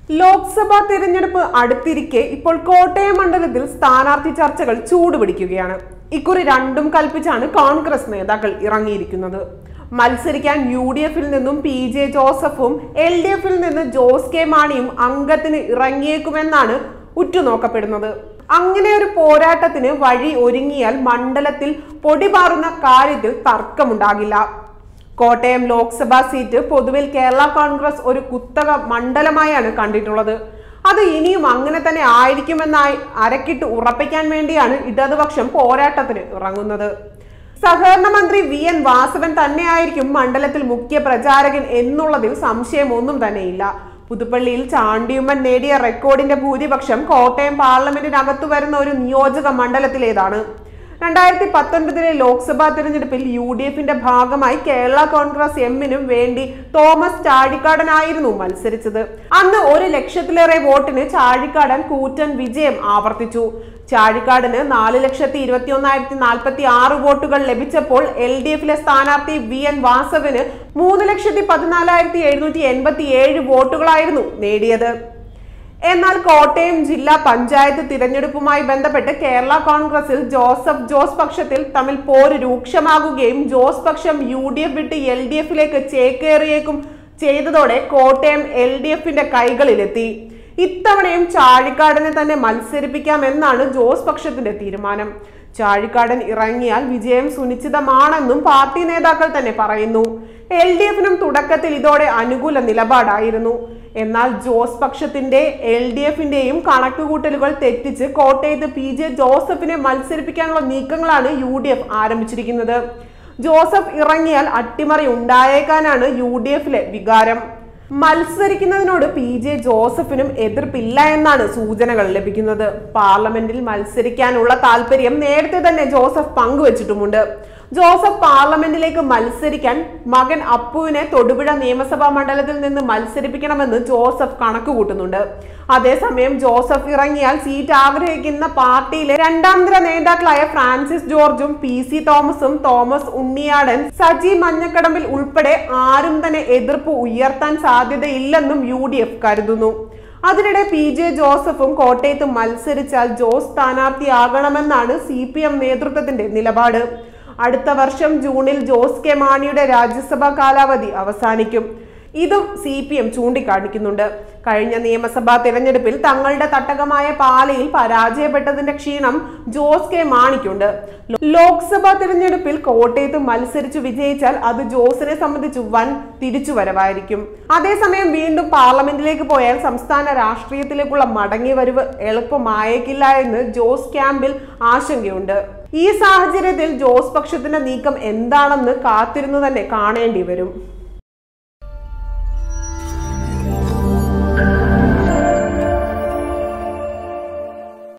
ലോക്സഭാ തിരഞ്ഞെടുപ്പ് അടുത്തിരിക്കെ ഇപ്പോൾ കോട്ടയം മണ്ഡലത്തിൽ സ്ഥാനാർത്ഥി ചർച്ചകൾ ചൂടുപിടിക്കുകയാണ് ഇക്കുറി രണ്ടും കൽപ്പിച്ചാണ് കോൺഗ്രസ് നേതാക്കൾ ഇറങ്ങിയിരിക്കുന്നത് മത്സരിക്കാൻ യു ഡി എഫിൽ നിന്നും പി ജെ ജോസഫും എൽ ഡി എഫിൽ നിന്ന് ജോസ് കെ മാണിയും അംഗത്തിന് ഇറങ്ങിയേക്കുമെന്നാണ് ഉറ്റുനോക്കപ്പെടുന്നത് അങ്ങനെ ഒരു പോരാട്ടത്തിന് വഴി ഒരുങ്ങിയാൽ മണ്ഡലത്തിൽ പൊടിപാറുന്ന കാര്യത്തിൽ തർക്കമുണ്ടാകില്ല കോട്ടയം ലോക്സഭാ സീറ്റ് പൊതുവിൽ കേരള കോൺഗ്രസ് ഒരു കുത്തക മണ്ഡലമായാണ് കണ്ടിട്ടുള്ളത് അത് ഇനിയും അങ്ങനെ തന്നെ ആയിരിക്കുമെന്നായി അരക്കിട്ട് ഉറപ്പിക്കാൻ വേണ്ടിയാണ് ഇടതുപക്ഷം പോരാട്ടത്തിന് ഇറങ്ങുന്നത് സഹകരണ മന്ത്രി വി എൻ വാസവൻ തന്നെയായിരിക്കും മണ്ഡലത്തിൽ മുഖ്യ പ്രചാരകൻ എന്നുള്ളതിൽ സംശയമൊന്നും തന്നെയില്ല പുതുപ്പള്ളിയിൽ ചാണ്ടിയുമ്മൻ നേടിയ റെക്കോർഡിന്റെ ഭൂരിപക്ഷം കോട്ടയം പാർലമെന്റിനകത്തു വരുന്ന ഒരു നിയോജക മണ്ഡലത്തിലേതാണ് രണ്ടായിരത്തി പത്തൊൻപതിലെ ലോക്സഭാ തിരഞ്ഞെടുപ്പിൽ യു ഡി എഫിന്റെ ഭാഗമായി കേരള കോൺഗ്രസ് എമ്മിനും വേണ്ടി തോമസ് ചാഴിക്കാടനായിരുന്നു മത്സരിച്ചത് അന്ന് ഒരു ലക്ഷത്തിലേറെ വോട്ടിന് ചാഴിക്കാടൻ കൂറ്റൻ വിജയം ആവർത്തിച്ചു ചാഴിക്കാടിന് നാല് ലക്ഷത്തി ഇരുപത്തി ഒന്നായിരത്തി നാൽപ്പത്തി ആറ് വോട്ടുകൾ ലഭിച്ചപ്പോൾ എൽ ഡി എഫിലെ സ്ഥാനാർത്ഥി വി എൻ വാസവന് മൂന്ന് ലക്ഷത്തി പതിനാലായിരത്തി എഴുന്നൂറ്റി എൺപത്തി ഏഴ് വോട്ടുകളായിരുന്നു നേടിയത് എന്നാൽ കോട്ടയം ജില്ലാ പഞ്ചായത്ത് തിരഞ്ഞെടുപ്പുമായി ബന്ധപ്പെട്ട് കേരള കോൺഗ്രസിൽ ജോസഫ് ജോസ് പക്ഷത്തിൽ തമ്മിൽ പോര് രൂക്ഷമാകുകയും ജോസ് പക്ഷം യു ഡി എഫ് വിട്ട് എൽ ഡി എഫിലേക്ക് ചേക്കേറിയേക്കും ചെയ്തതോടെ കോട്ടയം എൽ ഡി എഫിന്റെ കൈകളിലെത്തി ഇത്തവണയും ചാഴിക്കാടനെ തന്നെ മത്സരിപ്പിക്കാമെന്നാണ് ജോസ് പക്ഷത്തിന്റെ തീരുമാനം ചാഴിക്കാടൻ ഇറങ്ങിയാൽ വിജയം സുനിശ്ചിതമാണെന്നും പാർട്ടി നേതാക്കൾ തന്നെ പറയുന്നു എൽ ഡി എഫിനും തുടക്കത്തിൽ ഇതോടെ അനുകൂല നിലപാടായിരുന്നു എന്നാൽ ജോസ് പക്ഷത്തിന്റെ എൽ ഡി എഫിന്റെയും കണക്കുകൂട്ടലുകൾ തെറ്റിച്ച് കോട്ടയത്ത് പി ജെ ജോസഫിനെ മത്സരിപ്പിക്കാനുള്ള നീക്കങ്ങളാണ് യു ഡി എഫ് ആരംഭിച്ചിരിക്കുന്നത് ജോസഫ് ഇറങ്ങിയാൽ അട്ടിമറി ഉണ്ടായേക്കാനാണ് യു ഡി എഫിലെ വികാരം മത്സരിക്കുന്നതിനോട് പി ജെ ജോസഫിനും എതിർപ്പില്ല എന്നാണ് സൂചനകൾ ലഭിക്കുന്നത് പാർലമെന്റിൽ മത്സരിക്കാനുള്ള താല്പര്യം നേരത്തെ തന്നെ ജോസഫ് പങ്കുവച്ചിട്ടുമുണ്ട് ജോസഫ് പാർലമെന്റിലേക്ക് മത്സരിക്കാൻ മകൻ അപ്പുവിനെ തൊടുപുഴ നിയമസഭാ മണ്ഡലത്തിൽ നിന്ന് മത്സരിപ്പിക്കണമെന്ന് ജോസഫ് കണക്കുകൂട്ടുന്നുണ്ട് അതേസമയം ജോസഫ് ഇറങ്ങിയാൽ സീറ്റ് ആഗ്രഹിക്കുന്ന പാർട്ടിയിലെ രണ്ടാം നിര നേതാക്കളായ ഫ്രാൻസിസ് ജോർജും പി സി തോമസും തോമസ് ഉണ്ണിയാടൻ സജി മഞ്ഞക്കടമ്പിൽ ഉൾപ്പെടെ ആരും തന്നെ എതിർപ്പ് ഉയർത്താൻ സാധ്യതയില്ലെന്നും യു ഡി എഫ് കരുതുന്നു അതിനിടെ പി ജെ ജോസഫും കോട്ടയത്ത് മത്സരിച്ചാൽ ജോസ് സ്ഥാനാർത്ഥിയാകണമെന്നാണ് സി പി എം നേതൃത്വത്തിന്റെ നിലപാട് അടുത്ത വർഷം ജൂണിൽ ജോസ് കെ മാണിയുടെ രാജ്യസഭാ കാലാവധി അവസാനിക്കും ഇതും സി പി എം ചൂണ്ടിക്കാണിക്കുന്നുണ്ട് കഴിഞ്ഞ നിയമസഭാ തിരഞ്ഞെടുപ്പിൽ തങ്ങളുടെ തട്ടകമായ പാലയിൽ പരാജയപ്പെട്ടതിന്റെ ക്ഷീണം ജോസ് കെ മാണിക്കുണ്ട് ലോക്സഭാ തിരഞ്ഞെടുപ്പിൽ കോട്ടയത്ത് മത്സരിച്ചു വിജയിച്ചാൽ അത് ജോസിനെ സംബന്ധിച്ച് വൻ തിരിച്ചുവരവായിരിക്കും അതേസമയം വീണ്ടും പാർലമെന്റിലേക്ക് പോയാൽ സംസ്ഥാന രാഷ്ട്രീയത്തിലേക്കുള്ള മടങ്ങിവരവ് എളുപ്പമായേക്കില്ല എന്ന് ജോസ് ക്യാമ്പിൽ ആശങ്കയുണ്ട് ഈ സാഹചര്യത്തിൽ ജോസ് പക്ഷത്തിന്റെ നീക്കം എന്താണെന്ന് കാത്തിരുന്നു തന്നെ കാണേണ്ടി വരും